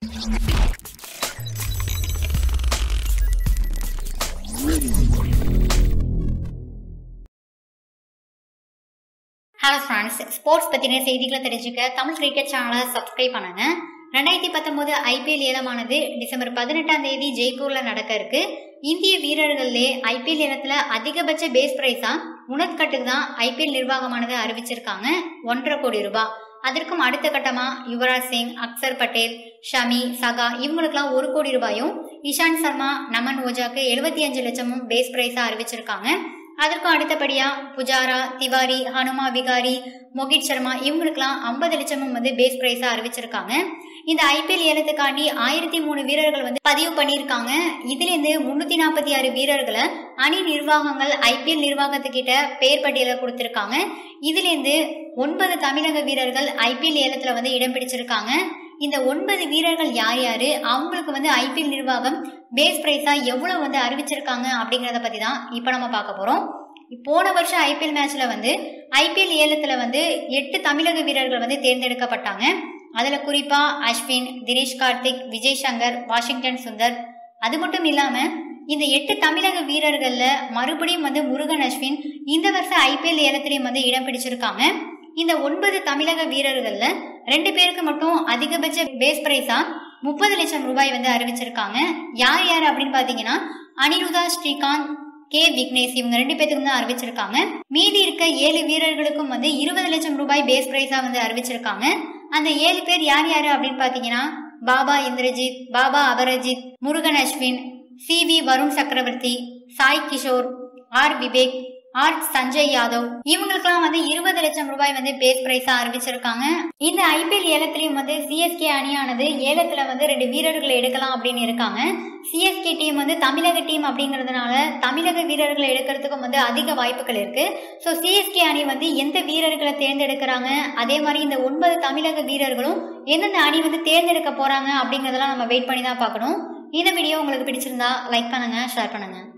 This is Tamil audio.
ஹலோ ஃப்ரெண்ட்ஸ் ஸ்போர்ட்ஸ் பற்றின செய்திகளை தெரிஞ்சுக்க தமிழ் கிரிக்கெட் சேனலை சப்ஸ்கிரைப் பண்ணுங்க ரெண்டாயிரத்தி பத்தொன்பது ஐபிஎல் ஏலமானது டிசம்பர் பதினெட்டாம் தேதி ஜெய்ப்பூரில் நடக்க இருக்கு இந்திய வீரர்கள்லே ஐபிஎல் ஏலத்தில் அதிகபட்ச பேஸ் பிரைஸா உனத் கட்டுக்கு தான் ஐபிஎல் நிர்வாகமானது அறிவிச்சிருக்காங்க ஒன்றரை கோடி ரூபாய் அதற்கும் அடுத்த கட்டமா யுவராஜ் சிங் அக்சர் பட்டேல் ஷமி சகா இவங்களுக்குலாம் ஒரு கோடி ரூபாயும் இஷாந்த் சர்மா நமன் ஓஜாக்கு எழுபத்தி அஞ்சு லட்சமும் பேஸ் பிரைஸா அறிவிச்சிருக்காங்க அதற்கும் அடுத்தபடியா புஜாரா திவாரி ஹனுமா விகாரி மோகித் சர்மா இவங்களுக்குலாம் ஐம்பது லட்சமும் வந்து பேஸ் பிரைஸா அறிவிச்சிருக்காங்க இந்த ஐபிஎல் ஏலத்துக்காண்டி ஆயிரத்தி மூணு வீரர்கள் வந்து பதிவு பண்ணியிருக்காங்க இதுலேருந்து முன்னூத்தி நாற்பத்தி ஆறு வீரர்களை அணி நிர்வாகங்கள் ஐபிஎல் நிர்வாகத்துக்கிட்ட பெயர் பட்டியலை கொடுத்திருக்காங்க இதுலேருந்து ஒன்பது தமிழக வீரர்கள் ஐபிஎல் ஏலத்துல வந்து இடம் பிடிச்சிருக்காங்க இந்த ஒன்பது வீரர்கள் யார் யாரு அவங்களுக்கு வந்து ஐபிஎல் நிர்வாகம் பேஸ் பிரைஸா எவ்வளவு வந்து அறிவிச்சிருக்காங்க அப்படிங்கறத பத்தி தான் இப்போ நம்ம பார்க்க போறோம் போன வருஷம் ஐபிஎல் மேட்ச்ல வந்து ஐபிஎல் ஏலத்துல வந்து எட்டு தமிழக வீரர்கள் வந்து தேர்ந்தெடுக்கப்பட்டாங்க அதுல குறிப்பா அஸ்வின் தினேஷ் கார்த்திக் விஜய் சங்கர் வாஷிங்டன் சுந்தர் அது மட்டும் இல்லாம இந்த எட்டு தமிழக வீரர்கள்ல மறுபடியும் வந்து முருகன் அஸ்வின் இந்த வருஷம் ஐபிஎல் ஏலத்திலையும் வந்து இடம் பிடிச்சிருக்காங்க இந்த ஒன்பது தமிழக வீரர்கள்ல ரெண்டு பேருக்கு மட்டும் அதிகபட்ச பேஸ் பிரைஸா முப்பது லட்சம் ரூபாய் வந்து அறிவிச்சிருக்காங்க யார் யார் அப்படின்னு பாத்தீங்கன்னா அனிருதா ஸ்ரீகாந்த் கே விக்னேஷ் இவங்க ரெண்டு பேத்துக்கும் தான் அறிவிச்சிருக்காங்க மீதி இருக்க ஏழு வீரர்களுக்கும் வந்து இருபது லட்சம் ரூபாய் பேஸ் பிரைஸா வந்து அறிவிச்சிருக்காங்க அந்த ஏழு பேர் யார் யாரு அப்படின்னு பாத்தீங்கன்னா Baba Indrajith Baba Aparajith Murugan Ashwin C V Varun Chakravarthy Sai Kishore R Vivek R Sanjay Yadav இவங்களுக்கெல்லாம் வந்து இருபது லட்சம் ரூபாய் வந்து பேஸ் பிரைஸா அறிவிச்சிருக்காங்க இந்த ஐபிஎல் ஏலத்திலையும் வந்து சிஎஸ்கே அணியானது ஏலத்துல வந்து ரெண்டு வீரர்களை எடுக்கலாம் அப்படின்னு இருக்காங்க சிஎஸ்கே டீம் வந்து தமிழக டீம் அப்படிங்கறதுனால தமிழக வீரர்களை எடுக்கிறதுக்கும் வந்து அதிக வாய்ப்புகள் இருக்கு ஸோ சிஎஸ்கே அணி வந்து எந்த வீரர்களை தேர்ந்தெடுக்கிறாங்க அதே மாதிரி இந்த ஒன்பது தமிழக வீரர்களும் எந்தெந்த அணி வந்து தேர்ந்தெடுக்க போறாங்க அப்படிங்கறதெல்லாம் நம்ம வெயிட் பண்ணி தான் பார்க்கணும் இந்த வீடியோ உங்களுக்கு பிடிச்சிருந்தா லைக் பண்ணுங்க ஷேர் பண்ணுங்க